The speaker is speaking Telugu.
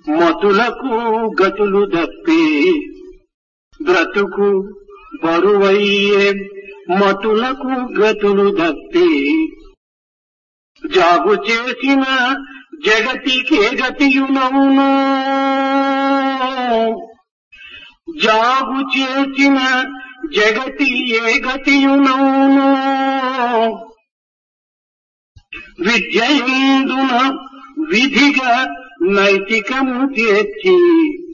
మతులకు గతులు దప్పి బ్రతుకు బరువయ్యే మతులకు గతులు దప్పి జాగు చేసిన జగతికే గతియునవును జాగు చేసిన జగతి ఏ గతియునవును విద్యందున విధిగా నైతికము చేర్చి